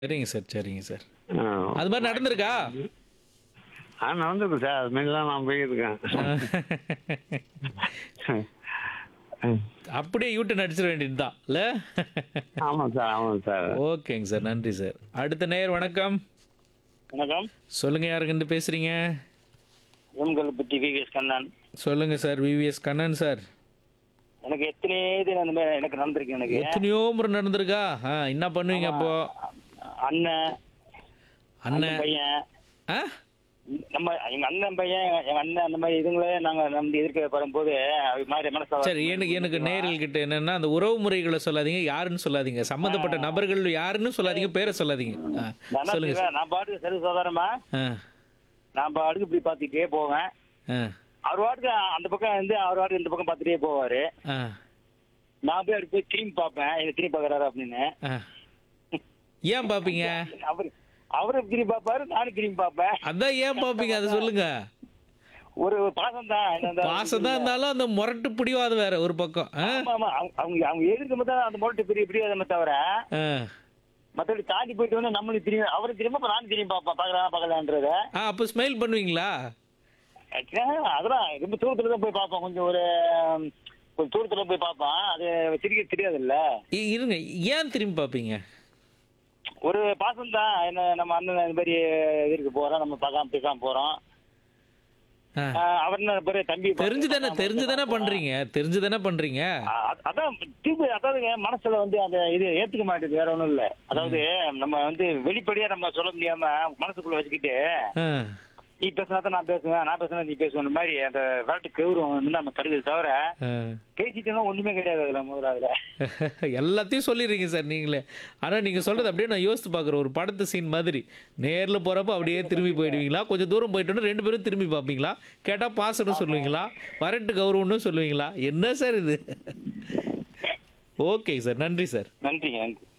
சரிங்க சார் சரிங்க சார் ஆ. அது மாதிரி நடந்திருக்கா ஆ நடந்திருக்கு சார் அது மாதிரிலாம் நான் போயிருக்கேன் அப்படியே யூட்டன் அடிச்சிட வேண்டியதுதான் இல்ல ஆமாம் சார் ஆமாம் சார் ஓகேங்க சார் நன்றி சார் அடுத்த நேயர் வணக்கம் வணக்கம் சொல்லுங்க யாருக்கிட்ட பேசுறீங்க உங்களை பற்றி விவிஎஸ் கண்ணன் சொல்லுங்க சார் விவிஎஸ் கண்ணன் சார் எனக்கு எத்தனை இது அந்த மாதிரி எனக்கு நடந்திருக்கு எனக்கு எத்தனையோ முறை நடந்திருக்கா ஆ என்ன பண்ணுவீங்க அப்போ அண்ணன் அண்ணன் அண்ணன் பையன் ஆ நம்ம எங்க அண்ணன் பையன் எங்க அண்ணன் அந்த மாதிரி இதுங்களே நாங்க நம்ம எதிர்க்க வரும்போது அது மாதிரி மனசு சரி எனக்கு எனக்கு நேயர்கள் கிட்ட என்னன்னா அந்த உறவு முறைகளை சொல்லாதீங்க யாருன்னு சொல்லாதீங்க சம்மந்தப்பட்ட நபர்கள் யாருன்னு சொல்லாதீங்க பேரை சொல்லாதீங்க ஆ, நான் சொல்லுங்க சார் நான் பாட்டுக்கு சரி சோதரமா ஆ நான் பாட்டுக்கு இப்படி பார்த்துட்டே போவேன் ஆ அவர் பாட்டுக்கு அந்த பக்கம் வந்து அவர் பாட்டுக்கு இந்த பக்கம் பார்த்துட்டே போவாரு ஆ நான் போய் அப்படி போய் திரும்பி பார்ப்பேன் என்ன திரும்பி பார்க்கறாரு அப்படின்னு ஆ ஏன் பார்ப்பீங்க அவர் அவரும் திரும்பி பார்ப்பாரு நானும் திரும்பி பார்ப்பேன் அதான் ஏன் பார்ப்பீங்க அதை சொல்லுங்க ஒரு பாசம் தான் பாசம் தான் இருந்தாலும் அந்த முரட்டு பிடிவாதம் வேற ஒரு பக்கம் ஆ? ஆமா ஆமா அவங்க- அவங்க அவங்க எதிர்க்கும் தான் அந்த முரட்டு பெரிய பெரிய தவிர ஆ. மத்தபடி தாண்டி போயிட்டு வந்து நம்மளுக்கு திரும்பி அவரும் திரும்ப அப்ப நானும் திரும்பி பார்ப்பேன் பார்க்கலாம் பார்க்கலான்றத ஆ அப்போ ஸ்மைல் பண்ணுவீங்களா அதெல்லாம் ரொம்ப தூரத்துல தான் போய் பார்ப்போம் கொஞ்சம் ஒரு ம், கொஞ்சம் தூரத்துல போய் பார்ப்போம் அது சிரிக்க தெரியாதுல்ல இ- இருங்க ஏன் திரும்பி பார்ப்பீங்க ஒரு பாசம் தான் என்ன நம்ம அண்ணன் இந்த மாதிரி இதுக்கு போறோம் நம்ம பார்க்காம பேசாம போறோம் ஆ. ஆஹ் அவர் என்ன பெரிய தம்பி தெரிஞ்சு தானே தெரிஞ்சு தானே பண்றீங்க தெரிஞ்சு தானே பண்றீங்க அ- அதான் திருப்பி அதாவதுங்க மனசுல வந்து அந்த இது ஏத்துக்க மாட்டேது வேற ஒண்ணும் இல்ல அதாவது நம்ம வந்து வெளிப்படையா நம்ம சொல்ல முடியாம மனசுக்குள்ள வச்சுக்கிட்டு ஆ. நீ பேசினா தான் நான் பேசுவேன் நான் பேசினா நீ பேசுவேன் இந்த மாதிரி அந்த விரட்டு கௌரவம் வந்து நம்ம தருது தவிர ஆ. பேசிட்டோம்னா ஒண்ணுமே கிடையாது அதுல முதல்ல அதுல எல்லாத்தையும் சொல்லிடுறீங்க சார் நீங்களே ஆனால் நீங்கள் சொல்கிறது அப்படியே நான் யோசித்து பார்க்குறேன் ஒரு படத்து சீன் மாதிரி நேரில் போகிறப்ப அப்படியே திரும்பி போயிடுவீங்களா கொஞ்சம் தூரம் போயிட்டோன்னா ரெண்டு பேரும் திரும்பி பார்ப்பீங்களா கேட்டால் பாசன்னு சொல்லுவீங்களா வரட்டு கௌரவம்னு சொல்லுவீங்களா என்ன சார் இது ஓகே சார் நன்றி சார் நன்றிங்க நன்றி